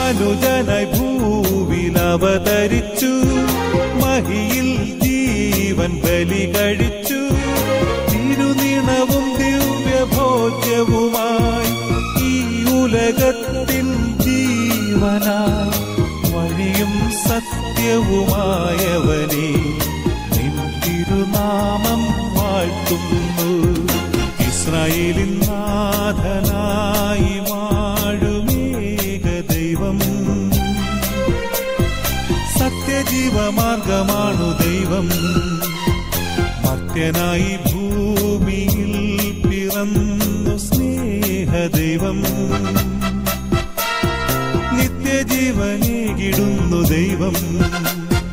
മനുജനായി ഭൂവിൽ അവതരിച്ചു മഹിയിൽ ജീവൻ ബലി കഴിച്ചു തിരുനിണവും ദിവ്യഭോജ്യവുമായി ഈ ഉലകത്തിൻ ജീവനായി വഴിയും സത്യവുമായവനെ നിൻ തിരുനാമം വാഴ്ത്തുന്നു ഇസ്രായേലിൻ നാഥനായി വാഴുമേക ദൈവം സത്യജീവമാർഗമാണു ദൈവം മർത്യനായി ഭൂമിയിൽ പിറന്നു സ്നേഹദൈവം നിത്യജീവനേകിടുന്നു ദൈവം